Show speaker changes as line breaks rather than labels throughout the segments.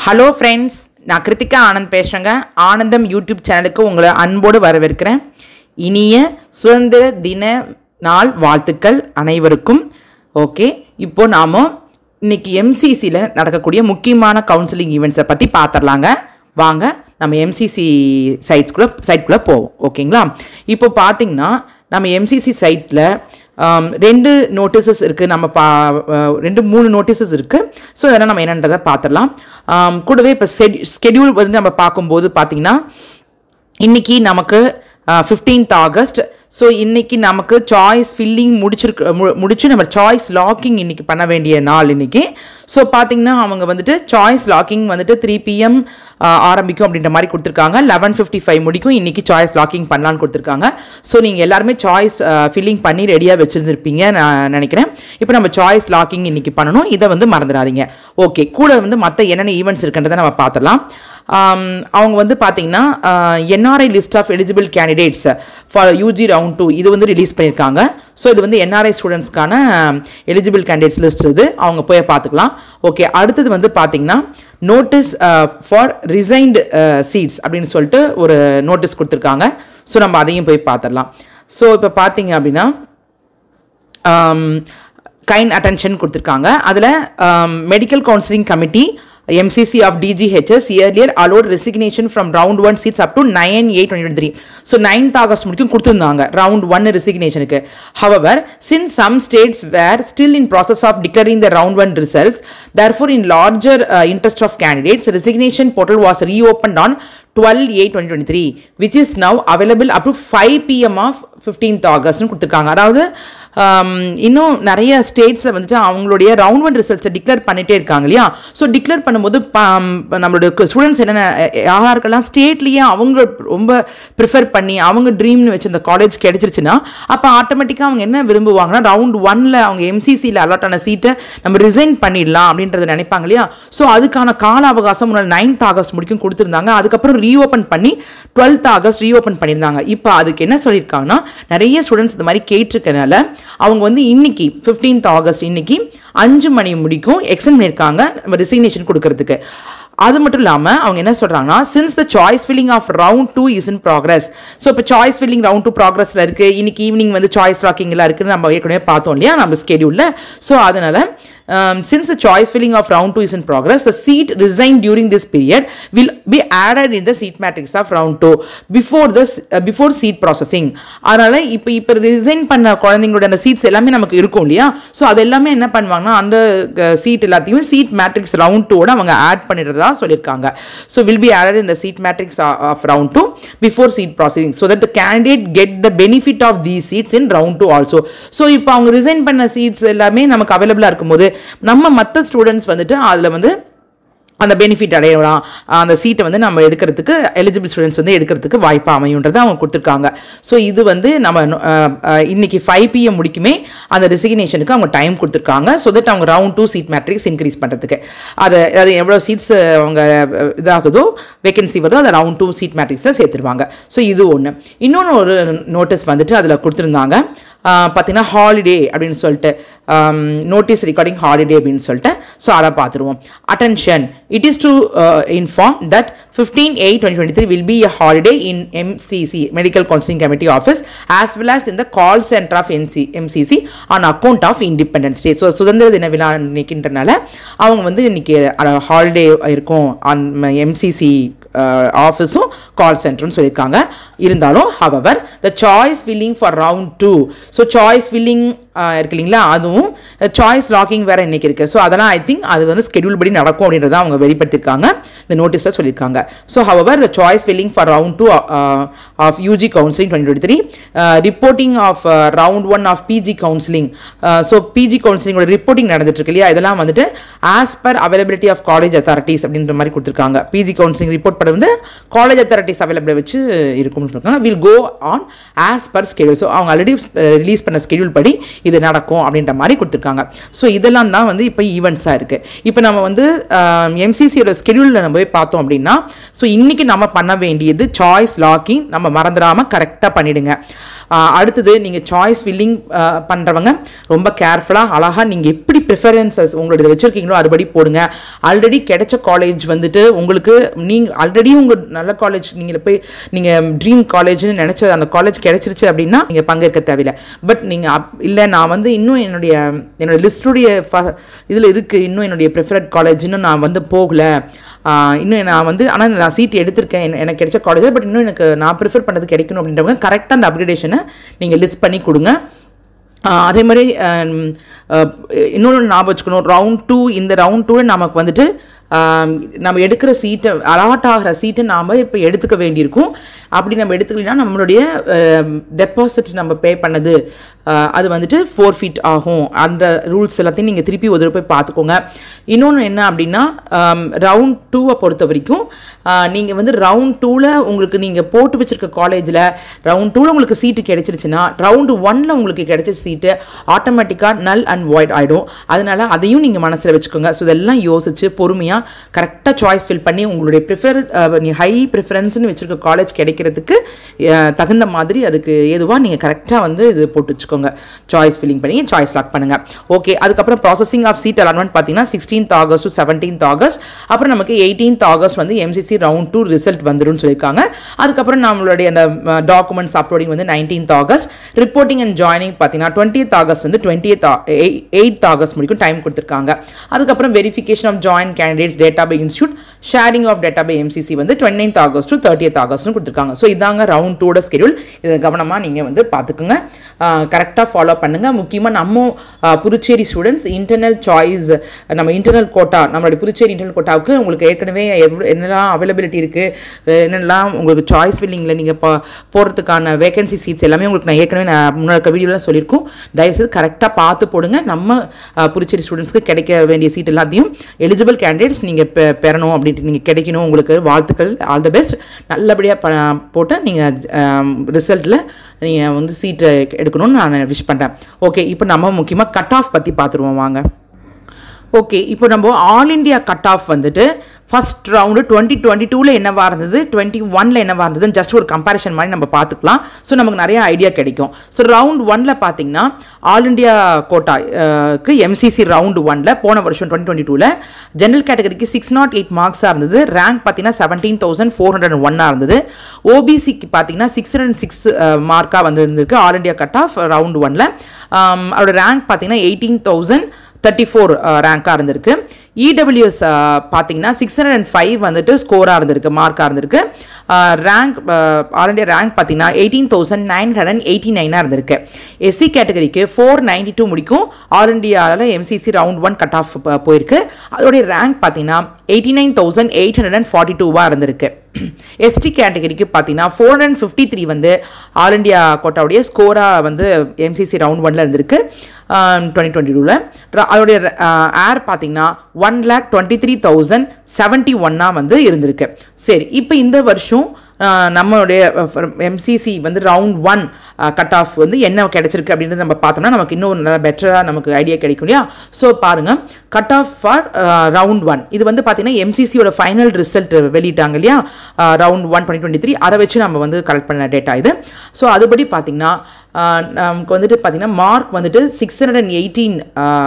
hello friends நான் கிருத்திகா ஆனந்த் பேசுகிறேங்க ஆனந்தம் யூடியூப் சேனலுக்கு உங்களை அன்போடு வரவேற்கிறேன் இனிய சுதந்திர தின நாள் வாழ்த்துக்கள் அனைவருக்கும் ஓகே இப்போ நாம் இன்னைக்கு எம்சிசியில் நடக்கக்கூடிய முக்கியமான கவுன்சிலிங் ஈவெண்ட்ஸை பற்றி பார்த்துடலாங்க வாங்க நம்ம எம்சிசி சைட்ஸ்குள்ளே சைட்குள்ளே போவோம் ஓகேங்களா இப்போ பார்த்தீங்கன்னா நம்ம எம்சிசி சைட்டில் ரெண்டு நோட்டீசஸ் இருக்குது நம்ம பா அஹ், ரெண்டு மூணு நோட்டீசஸ் இருக்குது ஸோ அதெல்லாம் நம்ம என்னன்றதை பார்த்துடலாம் ஆம், கூடவே இப்போ செட் ஸ்கெடியூல் வந்து நம்ம பார்க்கும்போது பார்த்தீங்கன்னா இன்னைக்கு நமக்கு ஃபிஃப்டீன்த் ஆகஸ்ட் ஸோ இன்னைக்கு நமக்கு சாய்ஸ் ஃபில்லிங் முடிச்சிருக்கு மு- முடிச்சு நம்ம சாய்ஸ் லாக்கிங் இன்னைக்கு பண்ண வேண்டிய நாள் இன்னைக்கு ஸோ பார்த்தீங்கன்னா அவங்க வந்துட்டு சாய்ஸ் லாக்கிங் வந்துட்டு த்ரீ பிஎம் ஆரம்பிக்கும் அப்படின்ற மாதிரி கொடுத்துருக்காங்க லெவன் ஃபிஃப்டி ஃபைவ் முடிக்கும் இன்னைக்கு சாய்ஸ் லாக்கிங் பண்ணலான்னு கொடுத்துருக்காங்க ஸோ நீங்கள் எல்லாருமே சாய்ஸ் ஃபில்லிங் பண்ணி ரெடியாக வச்சுருந்துருப்பீங்க நான் நினைக்கிறேன் இப்போ நம்ம சாய்ஸ் லாக்கிங் இன்னைக்கு பண்ணணும் இதை வந்து மறந்துடாதீங்க ஓகே கூட வந்து மற்ற என்னென்ன ஈவெண்ட்ஸ் இருக்குன்றதை நம்ம பார்த்துடலாம் ஆம், அவங்க வந்து பார்த்தீங்கன்னா NRI list of eligible candidates for UG round two இது வந்து ரிலீஸ் பண்ணியிருக்காங்க ஸோ இது வந்து என்ஆர்ஐ ஸ்டூடெண்ட்ஸ்க்கான எலிஜிபிள் கேண்டிடேட்ஸ் லிஸ்ட் இது அவங்க போய் பார்த்துக்கலாம் ஓகே அடுத்தது வந்து பார்த்தீங்கன்னா நோட்டீஸ் ஃபார் ரிசைன்டு சீட்ஸ் அப்படின்னு சொல்லிட்டு ஒரு நோட்டீஸ் கொடுத்துருக்காங்க ஸோ நம்ம அதையும் போய் பார்த்துடலாம் ஸோ இப்போ பார்த்தீங்க அப்படின்னா கைண்ட் அட்டென்ஷன் கொடுத்துருக்காங்க அதில் medical counselling committee MCC of DGHS earlier allot resignation from round one seats up to nine eight twenty three so ninth August முடிக்கும் கொடுத்துருந்தாங்க ரவுண்ட் ஒன் ரெசிக்னேஷனுக்கு however since some states where still in process of declaring the round one results therefore in larger uh, interest of candidates resignation portal was reopened on 12 8 2023 which is now available up to 5 pm of 15th ஆகஸ்ட்னு கொடுத்துருக்காங்க அதாவது um, இன்னும் நிறைய ஸ்டேட்ஸில் வந்துட்டு அவங்களுடைய round one ரிசல்ட்ஸை declare பண்ணிட்டே இருக்காங்க இல்லையா ஸோ டிக்ளேர் பண்ணும்போது ப- நம்மளோட ஸ்டூடெண்ட்ஸ் என்னென்ன யாருக்கெல்லாம் ஸ்டேட்லேயே அவங்க ரொம்ப ப்ரிஃபர் பண்ணி அவங்க ட்ரீம்னு வச்சு அந்த காலேஜ் கிடைச்சிருச்சுன்னா அப்போ ஆட்டோமேட்டிக்காக அவங்க என்ன விரும்புவாங்கன்னா ரவுண்ட் ஒன்ல அவங்க எம்சிசியில் அலாட் ஆன சீட்டை நம்ம ரிசைன் பண்ணிடலாம் அப்படின்றத நினைப்பாங்க இல்லையா ஸோ அதுக்கான கால அவகாசம் முன்னாடி நைன்த் ஆகஸ்ட் முடிக்கும் கொடுத்துருந்தாங்க அதுக்கப்புறம் ரீஓப்பன் பண்ணி டுவெல்த் ஆகஸ்ட் ரீஓப்பன் பண்ணியிருந்தாங்க இப்போ அதுக்கு என்ன சொல்லியிருக்காங்கன்னா நிறைய ஸ்டூடெண்ட்ஸ் இந்த மாதிரி கேட்டிருக்கனால அவங்க வந்து இன்னைக்கு 15th ஆகஸ்ட் இன்னைக்கு அஞ்சு மணி முடிக்கும் எக்ஸ்டெண்ட் பண்ணியிருக்காங்க நம்ம ரிசிக்னேஷன் கொடுக்கறதுக்கு அது மட்டும் இல்லாமல் அவங்க என்ன சொல்கிறாங்கன்னா since the choice filling of round two is in progress so இப்போ சாய்ஸ் ஃபில்லிங் ரவுண்ட் டூ ப்ராக்ரஸில் இருக்குது இன்னைக்கு ஈவினிங் வந்து சாய்ஸ் லாக்கிங்லாம் இருக்குன்னு நம்ம ஏற்கனவே பார்த்தோம் இல்லையா நம்ம ஸ்கெடியூலில் ஸோ அதனால் since the choice filling of round two is in progress the seat resign during this period will be added in the seat matrix of round two before the before seat processing அதனால் இப்போ இப்போ resign பண்ண குழந்தைங்களோட அந்த seeds எல்லாமே நமக்கு இருக்கும் இல்லையா ஸோ அது எல்லாமே என்ன பண்ணுவாங்கன்னா அந்த சீட் எல்லாத்தையுமே சீட் மேட்ரிக்ஸ் ரவுண்ட் டூவோட அவங்க ஆட் பண்ணிடுறதா சொல்லியிருக்காங்க so will be added in the seat matrix uh, of round 2 before seat processing so that the candidate get the benefit of these seats in round 2 also so இப்போ அவங்க resign பண்ண seeds எல்லாமே நமக்கு அவைலபிளாக இருக்கும்போது நம்ம மற்ற ஸ்டூடெண்ட்ஸ் வந்துட்டு அதில் வந்து அந்த பெனிஃபிட் அடையலாம் அந்த சீட்டை வந்து நம்ம எடுக்கிறதுக்கு எலிஜிபிள் ஸ்டூடெண்ட்ஸ் வந்து எடுக்கிறதுக்கு வாய்ப்பு அமையுன்றதை அவங்க கொடுத்துருக்காங்க ஸோ இது வந்து நம்ம அஹ், அஹ், இன்னைக்கு ஃபைவ் பிஎம் முடிக்குமே அந்த ரெசிக்னேஷனுக்கு அவங்க டைம் கொடுத்துருக்காங்க ஸோ தட் அவங்க round two seat matrix increase பண்ணுறதுக்கு அது அது எவ்வளோ சீட்ஸ் அவங்க அஹ், இதாகுதோ வேகன்சி வருதோ அதை ரவுண்ட் டூ சீட் மேட்ரிக்ஸில் சேர்த்துருவாங்க ஸோ இது ஒன்று இன்னொன்று ஒரு நோட்டீஸ் வந்துட்டு அதில் கொடுத்துருந்தாங்க ஆஹ் பார்த்தீங்கன்னா ஹாலிடே அப்படின்னு சொல்லிட்டு நோட்டீஸ் ரெக்கார்டிங் ஹாலிடே அப்படின்னு சொல்லிட்டு ஸோ அதை பார்த்துருவோம் attention it is to inform that fifteen eight twenty twenty three will be a holiday in MCC medical counselling committee office as well as in the call centre of NC MCC on account of Independence Day so சுதந்திர தின விழா நிற்கின்றனால அவங்க வந்து இன்னைக்கு holiday இருக்கும் on MCC ஆஃபீஸும் கால் சென்டர்னு சொல்லியிருக்காங்க இருந்தாலும் however the choice filling for round two so choice filling இருக்கு இல்லைங்களா அதுவும் சாய்ஸ் லாக்கிங் வேறு இன்னைக்கு இருக்குது ஸோ அதெல்லாம் ஐ திங்க் அது வந்து ஸ்கெடியூல் படி நடக்கும் அப்படின்றத அவங்க வெளிப்படுத்தியிருக்காங்க இந்த நோட்டீஸில் சொல்லியிருக்காங்க so however the choice filling for round two of UG counselling twenty twenty three reporting of round one of PG counselling so PG கவுன்சிலிங்கோட ரிப்போர்ட்டிங் நடந்துட்டு இருக்கு இல்லையா இதெல்லாம் வந்துட்டு as per availability of college authorities அப்படின்ற மாதிரி கொடுத்துருக்காங்க பிஜி கவுன்சிலிங் ரிப்போர்ட் படம் வந்து காலேஜ் அத்தாரிட்டிஸ் அவைலபிள் வச்சு இருக்கும்னு சொல்லியிருக்காங்க will go on as per schedule so அவங்க ஆல்ரெடி ரிலீஸ் பண்ண ஸ்கெடியூல் படி இது நடக்கும் அப்படின்ற மாதிரி கொடுத்துருக்காங்க ஸோ இதெல்லாம் தான் வந்து இப்போ ஈவெண்ட்ஸாக இருக்குது இப்போ நம்ம வந்து எம்சிசியோட ஸ்கெடியூலில் நம்ம போய் பார்த்தோம் அப்படின்னா ஸோ இன்றைக்கி நம்ம பண்ண வேண்டியது சாய்ஸ் லாக்கிங் நம்ம மறந்துடாமல் கரெக்டாக பண்ணிடுங்க அடுத்தது நீங்கள் சாய்ஸ் ஃபில்லிங் பண்ணுறவங்க ரொம்ப கேர்ஃபுல்லாக அழகாக நீங்கள் எப்படி ப்ரிஃபரன்சஸ் உங்களுடைய வச்சுருக்கீங்களோ அதுபடி போடுங்க ஆல்ரெடி கிடைச்ச காலேஜ் வந்துட்டு உங்களுக்கு நீங்கள் ஆல்ரெடி உங்கள் நல்ல காலேஜ் நீங்கள் போய் நீங்கள் ட்ரீம் காலேஜ்னு நினச்ச அந்த காலேஜ் கிடைச்சிருச்சு அப்படின்னா நீங்கள் பங்கேற்க தேவையில்லை பட் நீங்கள் அப் இல்லை நான் வந்து இன்னும் என்னுடைய என்னோட லிஸ்டுடைய ஃப இதில் இருக்குது இன்னும் என்னுடைய ப்ரிஃபரட் காலேஜ் இன்னும் நான் வந்து போகலை ஆஹ் இன்னும் நான் வந்து ஆனால் நான் சீட் எடுத்திருக்கேன் என- எனக்கு கிடைச்ச காலேஜ் பட் இன்னும் எனக்கு நான் ப்ரிஃபர் பண்ணது கிடைக்கணும் அப்படின்றவங்க கரெக்டாக அந்த அப்கிரேடேஷனை நீங்கள் லிஸ்ட் பண்ணி கொடுங்க ஆஹ் அதே மாதிரி ஆம், அஹ், இன்னொன்று ஞாபகம் வச்சுக்கணும் ரவுண்ட் டூ இந்த ரவுண்ட் டூவில் நமக்கு வந்துட்டு ஆம், நம்ம எடுக்கிற சீட்டை அலாட் ஆகிற சீட்டை நாம் இப்போ எடுத்துக்க வேண்டியிருக்கும் அப்படி நம்ம எடுத்துக்கலாம் நம்மளுடைய டெபாசிட் நம்ம பே பண்ணது ஆஹ், அது வந்துட்டு ஃபோர் ஃபீட் ஆகும் அந்த ரூல்ஸ் எல்லாத்தையும் நீங்கள் திருப்பி ஒரு தடவை போய் பார்த்துக்கோங்க இன்னொன்று என்ன அப்படின்னா ரவுண்ட் டூவை பொறுத்த வரைக்கும் நீங்கள் வந்து ரவுண்ட் டூவில் உங்களுக்கு நீங்கள் போட்டு வச்சிருக்க காலேஜில் ரவுண்ட் டூவில் உங்களுக்கு சீட்டு கிடைச்சிருச்சுன்னா ரவுண்டு ஒனில் உங்களுக்கு கிடைச்ச சீட்டு ஆட்டோமேட்டிக்காக நல் அண்ட் வாய்ட் ஆகிடும் அதனால அதையும் நீங்கள் மனசில் வச்சுக்கோங்க ஸோ இதெல்லாம் யோசிச்சு பொறுமையாக கரெக்டாக சாய்ஸ் ஃபில் பண்ணி உங்களுடைய ப்ரிஃபர் நீ ஹை ப்ரிஃபரன்ஸ்னு வச்சுருக்க காலேஜ் கிடைக்கிறதுக்கு அஹ், தகுந்த மாதிரி அதுக்கு ஏதுவாக நீங்கள் கரெக்டாக வந்து இது போட்டு வச்சுக்கோங்க சாய்ஸ் ஃபில்லிங் பண்ணி சாய்ஸ் லாக் பண்ணுங்கள் ஓகே அதுக்கப்புறம் ப்ராசஸிங் ஆஃப் சீட் அலாட்மெண்ட் பார்த்தீங்கன்னா sixteenth August to seventeenth August அப்புறம் நமக்கு எயிட்டீன்த் ஆகஸ்ட் வந்து எம்சிசி ரவுண்ட் டூ ரிசல்ட் வந்துரும்னு சொல்லியிருக்காங்க அதுக்கப்புறம் நம்மளுடைய அந்த டாக்குமெண்ட்ஸ் அப்லோடிங் வந்து nineteenth August reporting and joining பார்த்தீங்கன்னா டுவெண்ட்டியத் ஆகஸ்ட் வந்து டுவெண்ட்டியத் எயித் ஆகஸ்ட் முடிக்கும் டைம் கொடுத்துருக்காங்க அதுக்கப்புறம் verification of join candidates data by institute sharing of data by MCC வந்து twenty ninth August to thirtieth ஆகஸ்ட்னு கொடுத்துருக்காங்க ஸோ இதாங்க ரவுண்ட் டூட ஸ்கெடியூல் இதை கவனமாக நீங்கள் வந்து பார்த்துக்குங்க கரெக்டாக ஃபாலோ பண்ணுங்கள் முக்கியமாக நம்ம ஆஹ், புதுச்சேரி ஸ்டூடெண்ட்ஸ் இன்டர்னல் சாய்ஸ் நம்ம இன்டர்னல் கோட்டா நம்மளுடைய புதுச்சேரி இன்டர்னல் கோட்டாவுக்கு உங்களுக்கு ஏற்கனவே எவ்வளோ என்னெல்லாம் அவைலபிலிட்டி இருக்குது என்னெல்லாம் உங்களுக்கு சாய்ஸ் ஃபில்லிங்கில் நீங்கள் போ போகிறதுக்கான வேகன்சி சீட்ஸ் எல்லாமே உங்களுக்கு நான் ஏற்கனவே நான் முன்னாடி வீடியோவில் சொல்லியிருக்கோம் தயவுசெய்து கரெக்டாக பார்த்து போடுங்க நம்ம ஆஹ், புதுச்சேரி ஸ்டூடெண்ட்ஸ்க்கு கிடைக்க வேண்டிய சீட் எல்லாத்தையும் எலிஜிபிள் கேண்டிடேட்ஸ் நீங்கள் பெ பெறணும் அப்படின்ட்டு நீங்கள் கிடைக்கணும் உங்களுக்கு வாழ்த்துக்கள் ஆல் த பெஸ்ட் நல்லபடியாக ப போட்டு நீங்கள் ரிசல்ட்டில் நீங்கள் வந்து சீட்டை எடுக்கணும்னு நான் விஷ் பண்ணுறேன் ஓகே இப்போ நம்ம முக்கியமாக கட் ஆஃப் பற்றி பார்த்துருவோம் வாங்க ஓகே இப்போ நம்ம ஆல் இந்தியா கட் ஆஃப் வந்துட்டு ஃபர்ஸ்ட் ரவுண்டு டுவெண்ட்டி டுவெண்ட்டி டூவில் என்னவா இருந்தது டுவெண்ட்டி ஒனில் என்னவா இருந்ததுன்னு ஜஸ்ட் ஒரு கம்பேரிஷன் மாதிரி நம்ம பார்த்துக்கலாம் ஸோ நமக்கு நிறைய ஐடியா கிடைக்கும் ஸோ ரவுண்ட் ஒனில் பார்த்தீங்கன்னா ஆல் இந்தியா கோட்டாக்கு எம்சிசி ரவுண்ட் ஒனில் போன வருஷம் டுவெண்ட்டி டுவெண்ட்டி டூவில் ஜென்ரல் கேட்டகரிக்கு சிக்ஸ் நாட் எயிட் மார்க்ஸாக இருந்தது ரேங்க் பார்த்தீங்கன்னா செவன்டீன் தௌசண்ட் ஃபோர் ஹண்ட்ரட் ஒன்னாக இருந்தது ஓபிசிக்கு பார்த்தீங்கன்னா சிக்ஸ் ஹண்ட்ரட் சிக்ஸ் மார்க்காக வந்து இருந்திருக்கு all India cut off round ஒனில் அவரோட ரேங்க் பார்த்தீங்கன்னா எயிட்டீன் தௌசண்ட் தேர்ட்டி ஃபோர் ரேங்காக இருந்திருக்கு இடபிள்யூஎஸ் பார்த்தீங்கன்னா சிக்ஸ் ஹண்ட்ரட் அண்ட் ஃபைவ் வந்துட்டு ஸ்கோராக இருந்திருக்கு மார்க்காக இருந்திருக்கு ரேங்க் ஆல் இண்டியா ரேங்க் பார்த்தீங்கன்னா eighteen thousand nine hundred and eighty நைனாக இருந்திருக்கு எஸ்சி கேட்டகரிக்கு ஃபோர் நைன்டி டூ முடிக்கும் ஆல் இண்டியாவில் MCC round one cut off போயிருக்கு அதோடைய ரேங்க் பார்த்தீங்கன்னா eighty nine thousand eight hundred and forty டூவாக இருந்திருக்கு எஸ்டி கேட்டகரிக்கு பார்த்தீங்கன்னா ஃபோர் ஹண்ட்ரட் ஃபிஃப்டி த்ரீ வந்து ஆல் இண்டியா கோட்டாவுடைய ஸ்கோராக வந்து எம்சிசி ரவுண்ட் ஒனில் இருந்திருக்கு டுவெண்ட்டி டுவெண்ட்டி டூவில் அதோடைய ஏர் பார்த்தீங்கன்னா one lakh twenty three thousand seventy ஒன்னாக வந்து இருந்திருக்கு சரி இப்போ இந்த வருஷம் ஆஹ், நம்மளுடைய எம்சிசி வந்து ரவுண்ட் ஒன் கட் ஆஃப் வந்து என்ன கிடைச்சிருக்கு அப்படின்றத நம்ம பார்த்தோம்னா நமக்கு இன்னும் நல்லா பெட்டராக நமக்கு ஐடியா கிடைக்கும் இல்லையா ஸோ பாருங்கள் cut off for round one இது வந்து பார்த்தீங்கன்னா எம்சிசியோட ஃபைனல் ரிசல்ட் வெளியிட்டாங்க இல்லையா round one twenty twenty three அதை வச்சு நம்ம வந்து கலெக்ட் பண்ண டேட்டா இது ஸோ அதுபடி பார்த்தீங்கன்னா ஆஹ், நமக்கு வந்துட்டு பார்த்தீங்கன்னா மார்க் வந்துட்டு சிக்ஸ் ஹண்ட்ரட் அண்ட் எயிட்டீன்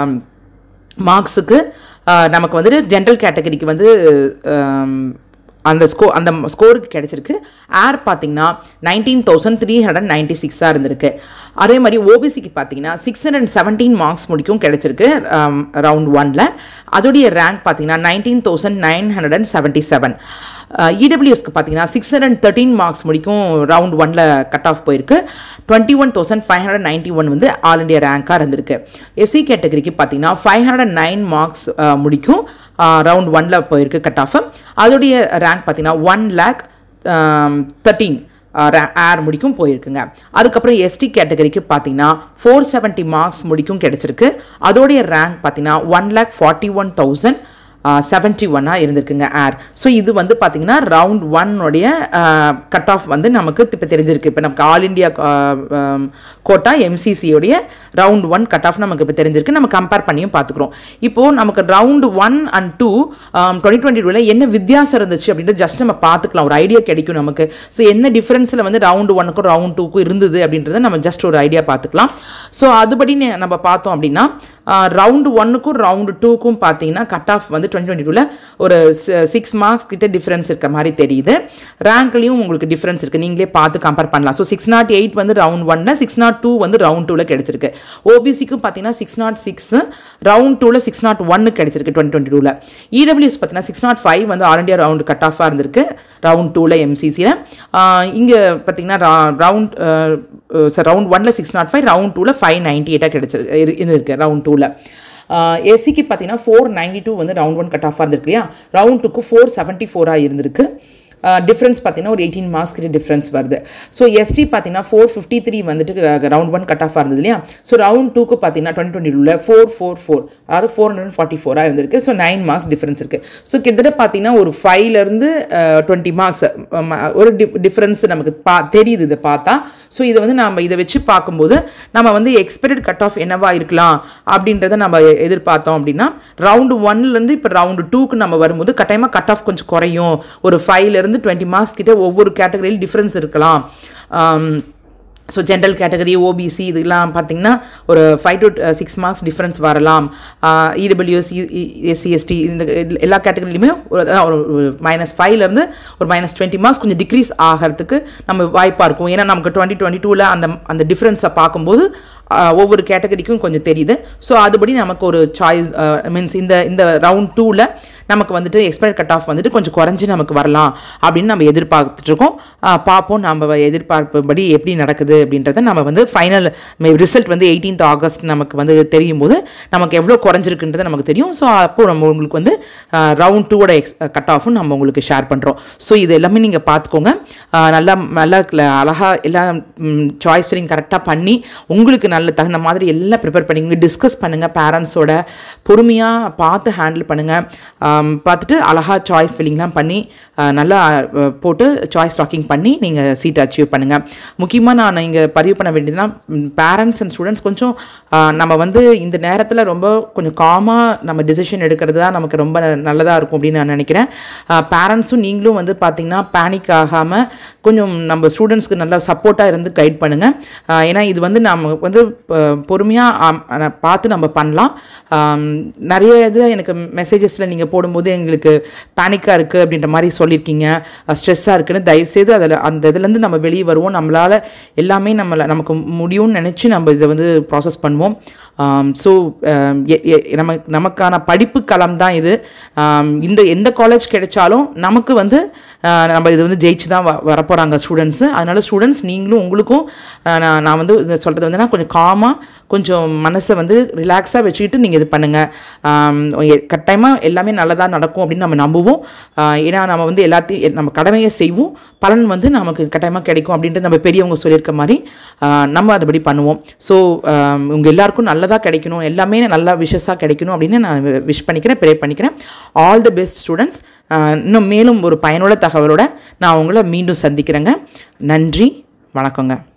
மார்க்ஸுக்கு நமக்கு வந்துட்டு ஜென்ரல் கேட்டகரிக்கு வந்து ஆம், அந்த ஸ்கோ அந்த ஸ்கோருக்கு கிடைச்சிருக்கு ஏர் பார்த்தீங்கன்னா nineteen thousand three hundred ninety சிக்ஸாக இருந்திருக்கு அதே மாதிரி ஓபிசிக்கு பார்த்தீங்கன்னா சிக்ஸ் ஹண்ட்ரட் செவன்டீன் மார்க்ஸ் முடிக்கும் கிடைச்சிருக்கு ரவுண்ட் ஒனில் அதோடைய ரேங்க் பார்த்தீங்கன்னா nineteen thousand nine hundred and seventy seven இடபிள்யூஎஸ்க்கு பார்த்தீங்கன்னா சிக்ஸ் ஹண்ட்ரட் தேர்ட்டீன் மார்க்ஸ் முடிக்கும் ரவுண்ட் ஒனில் கட் ஆஃப் போயிருக்கு twenty one thousand five hundred ninety one வந்து ஆல் இண்டியா ரேங்காக இருந்திருக்கு எஸ்சி கேட்டகரிக்கு பார்த்தீங்கன்னா ஃபைவ் ஹண்ட்ரட் நைன் மார்க்ஸ் முடிக்கும் ரவுண்ட் ஒனில் போயிருக்கு கட் ஆஃப் அதோடைய ரேங்க் பார்த்தீங்கன்னா ஒன் லேக் தேர்ட்டீன் ஏர் முடிக்கும் போயிருக்குங்க அதுக்கப்புறம் எஸ்டி கேட்டகரிக்கு பார்த்தீங்கன்னா ஃபோர் செவன்ட்டி மார்க்ஸ் முடிக்கும் கிடைச்சிருக்கு அதோடைய ரேங்க் பார்த்தீங்கன்னா one lakh forty one thousand seventy ஒன்னாக இருந்திருக்குங்க ஏர் ஸோ இது வந்து பார்த்தீங்கன்னா ரவுண்ட் ஒன்னுடைய கட் ஆஃப் வந்து நமக்கு இப்போ தெரிஞ்சிருக்கு இப்போ நமக்கு ஆல் இண்டியா கோட்டா எம்சிசியோடைய ரவுண்ட் ஒன் கட் ஆஃப் நமக்கு இப்போ தெரிஞ்சிருக்கு நம்ம கம்பேர் பண்ணியும் பார்த்துக்குறோம் இப்போது நமக்கு round one and two twenty twenty டூவில் என்ன வித்தியாசம் இருந்துச்சு அப்படின்ட்டு ஜஸ்ட் நம்ம பார்த்துக்கலாம் ஒரு ஐடியா கிடைக்கும் நமக்கு ஸோ என்ன டிஃப்ரென்ஸில் வந்து ரவுண்டு ஒன்னுக்கும் ரவுண்ட் டூக்கும் இருந்தது அப்படின்றத நம்ம ஜஸ்ட் ஒரு ஐடியா பார்த்துக்கலாம் ஸோ அதுபடி நே- நம்ம பார்த்தோம் அப்படின்னா ரவுண்டு ஒன்னுக்கும் ரவுண்டு டூக்கும் பார்த்தீங்கன்னா கட் ஆஃப் வந்து டுவெண்ட்டி டுவெண்ட்டி டூவில் ஒரு சிக்ஸ் மார்க்ஸ் கிட்ட டிஃப்ரென்ஸ் இருக்க மாதிரி தெரியுது ரேங்க்லேயும் உங்களுக்கு டிஃப்ரென்ஸ் இருக்குது நீங்களே பார்த்து கம்பேர் பண்ணலாம் ஸோ சிக்ஸ் நாட் எயிட் வந்து ரவுண்ட் ஒன்ல சிக்ஸ் நாட் டூ வந்து ரவுண்ட் டூவில் கிடைச்சிருக்கு ஓபிசிக்கும் பார்த்தீங்கன்னா சிக்ஸ் நாட் சிக்ஸ் ரவுண்ட் டூவில் சிக்ஸ் நாட் ஒன்னு கிடைச்சிருக்கு டுவெண்ட்டி டுவெண்ட்டி டூவில் இடபிள்யூஎஸ் பார்த்தீங்கன்னா சிக்ஸ் நாட் ஃபைவ் வந்து ஆல் இண்டியா ரவுண்ட் கட் ஆஃபாக இருந்திருக்கு ரவுண்ட் டூவில் எம்சிசியில் இங்கே பார்த்தீங்கன்னா ரவுண்ட் சார் ரவுண்ட் ஒன்ல சிக்ஸ் நாட் ஃபைவ் ரவுண்ட் டூவில் ஃபைவ் நைன்ட்டி எயிட்டாக கிடைச்சிருக்கு இரு- இருந்திருக்கு ரவுண்ட் டூவில் எஸ்சிக்கு பார்த்தீங்கன்னா ஃபோர் நைன்டி டூ வந்து ரவுண்ட் ஒன் கட் ஆஃபாக இருந்திருக்கு இல்லையா ரவுண்ட் டூக்கு ஃபோர் செவன்ட்டி ஃபோராக இருந்திருக்கு டிஃப்ரென்ஸ் பார்த்தீங்கன்னா ஒரு எயிட்டீன் மார்க்ஸ் கிட்ட டிஃப்ரென்ஸ் வருது ஸோ எஸ்டி பார்த்தீங்கன்னா ஃபோர் ஃபிஃப்டி த்ரீ வந்துட்டு ரவுண்ட் ஒன் கட் ஆஃபாக இருந்தது இல்லையா ஸோ ரவுண்ட் டூக்கு பார்த்தீங்கன்னா டுவெண்ட்டி டுவெண்ட்டி டூவில் ஃபோர் ஃபோர் ஃபோர் அதாவது ஃபோர் ஹண்ட்ரட் ஃபார்ட்டி ஃபோராக இருந்திருக்கு ஸோ நைன் மார்க்ஸ் டிஃப்ரென்ஸ் இருக்குது ஸோ கிட்டத்தட்ட பார்த்தீங்கன்னா ஒரு ஃபைவ்லேருந்து டுவெண்ட்டி மார்க்ஸ் ஒரு டிஃப்ரென்ஸ் நமக்கு பா தெரியுது இதை பார்த்தா ஸோ இதை வந்து நம்ம இதை வச்சு பார்க்கும்போது நம்ம வந்து எக்ஸ்பெக்டட் கட் ஆஃப் என்னவா இருக்கலாம் அப்படின்றத நம்ம எதிர்பார்த்தோம் அப்படின்னா ரவுண்டு ஒன்லேருந்து இப்போ ரவுண்டு டூக்கு நம்ம வரும்போது கட்டாயமாக கட் ஆஃப் கொஞ்சம் குறையும் ஒரு ஃபைவ்லேருந்து டுவெண்ட்டி மார்க்ஸ் கிட்ட ஒவ்வொரு கேட்டகரியில் டிஃப்ரென்ஸ் இருக்கலாம் ஸோ ஜென்ரல் கேட்டகரி ஓபிசி இதெல்லாம் பார்த்தீங்கன்னா ஒரு five to six marks difference வரலாம் இடபிள்யூஎஸ் எஸ்சி எஸ்டி இந்த எல்லா கேட்டகரிலையுமே ஒரு அதான் ஒரு மைனஸ் ஃபைவ்லேருந்து ஒரு மைனஸ் டுவெண்ட்டி மார்க்ஸ் கொஞ்சம் டிக்ரீஸ் ஆகிறதுக்கு நம்ம வாய்ப்பாக இருக்கும் ஏன்னா நமக்கு டுவெண்ட்டி டுவெண்ட்டி டூவில் அந்த அந்த டிஃப்ரென்ஸை பார்க்கும்போது ஆஹ், ஒவ்வொரு கேட்டகரிக்கும் கொஞ்சம் தெரியுது ஸோ அதுபடி நமக்கு ஒரு சாய்ஸ் மீன்ஸ் இந்த இந்த ரவுண்ட் டூவில் நமக்கு வந்துட்டு எக்ஸ்பெக்ட் கட் ஆஃப் வந்துட்டு கொஞ்சம் குறைஞ்சி நமக்கு வரலாம் அப்படின்னு நம்ம எதிர்பார்த்துட்டு இருக்கோம் ஆஹ், பார்ப்போம் நம்ம எதிர்பார்ப்புபடி எப்படி நடக்குது அப்படின்றத நம்ம வந்து ஃபைனல் ரிசல்ட் வந்து எயிட்டீன்த் ஆகஸ்ட் நமக்கு வந்து தெரியும் போது நமக்கு எவ்வளோ குறைஞ்சிருக்குன்றது நமக்கு தெரியும் ஸோ அப்போ நம்ம உங்களுக்கு வந்து ரவுண்ட் டூவோட எக்ஸ் கட் ஆஃபும் நம்ம உங்களுக்கு ஷேர் பண்ணுறோம் ஸோ இது எல்லாமே நீங்கள் பார்த்துக்கோங்க ஆஹ், நல்லா நல்லா அழகாக எல்லாம் சாய்ஸ் ஃபில்லிங் கரெக்டாக பண்ணி உங்களுக்கு நல்ல தகுந்த மாதிரி எல்லாம் ப்ரிப்பேர் பண்ணிங்க டிஸ்கஸ் பண்ணுங்கள் பேரண்ட்ஸோட பொறுமையாக பார்த்து ஹேண்டில் பண்ணுங்கள் பார்த்துட்டு அழகாக சாய்ஸ் ஃபில்லிங்லாம் பண்ணி ஆஹ், நல்லா ஆஹ், போட்டு சாய்ஸ் டாக்கிங் பண்ணி நீங்கள் சீட் அச்சீவ் பண்ணுங்கள் முக்கியமாக நான் இங்கே பதிவு பண்ண வேண்டியதுனா பேரண்ட்ஸ் அண்ட் ஸ்டூடெண்ட்ஸ் கொஞ்சம் ஆஹ், நம்ம வந்து இந்த நேரத்தில் ரொம்ப கொஞ்சம் காமாக நம்ம டிசிஷன் எடுக்கிறது தான் நமக்கு ரொம்ப நல்லதாக இருக்கும் அப்படின்னு நான் நினைக்கிறேன் பேரண்ட்ஸும் நீங்களும் வந்து பார்த்தீங்கன்னா பேனிக் ஆகாமல் கொஞ்சம் நம்ம ஸ்டூடெண்ட்ஸ்க்கு நல்லா சப்போர்ட்டாக இருந்து கைட் பண்ணுங்கள் ஏன்னா இது வந்து நம்ம வந்து பொறுமையாக பார்த்து நம்ம பண்ணலாம் ஆம், நிறைய இது எனக்கு மெசேஜஸில் நீங்கள் போடும்போது எங்களுக்கு பேனிக்காக இருக்குது அப்படின்ற மாதிரி சொல்லியிருக்கீங்க ஸ்ட்ரெஸ்ஸாக இருக்குன்னு தயவுசெய்து அதில் அந்த இதுலேருந்து நம்ம வெளியே வருவோம் நம்மளால் எல்லாமே நம்மளை நமக்கு முடியும்னு நினச்சி நம்ம இதை வந்து ப்ராசஸ் பண்ணுவோம் ஸோ நம்ம நமக்கான படிப்பு களம் தான் இது ஆம், இந்த எந்த காலேஜ் கிடைச்சாலும் நமக்கு வந்து ஆஹ், நம்ம இது வந்து ஜெயிச்சு தான் வ வரப்போகிறாங்க ஸ்டூடெண்ட்ஸு அதனால ஸ்டூடெண்ட்ஸ் நீங்களும் உங்களுக்கும் ஆஹ், நான் நான் வந்து சொல்கிறது வந்து நான் கொஞ்சம் காமாக கொஞ்சம் மனசை வந்து ரிலாக்ஸாக வச்சுக்கிட்டு நீங்கள் இது பண்ணுங்கள் கட்டாயமாக எல்லாமே நல்லதாக நடக்கும் அப்படின்னு நம்ம நம்புவோம் ஆஹ், ஏன்னா நம்ம வந்து எல்லாத்தையும் எ- நம்ம கடமையை செய்வோம் பலன் வந்து நமக்கு கட்டாயமாக கிடைக்கும் அப்படின்ட்டு நம்ம பெரியவங்க சொல்லியிருக்க மாதிரி ஆஹ், நம்ம அதுபடி பண்ணுவோம் ஸோ உங்கள் எல்லாருக்கும் நல்லதாக கிடைக்கணும் எல்லாமே நல்லா விஷஸாக கிடைக்கணும் அப்படின்னு நான் விஷ் பண்ணிக்கிறேன் ப்ரே பண்ணிக்கிறேன் ஆல் தி பெஸ்ட் ஸ்டூடெண்ட்ஸ் இன்னும் மேலும் ஒரு பயனுள்ள தகவலோட நான் உங்களை மீண்டும் சந்திக்கிறேங்க நன்றி வணக்கங்க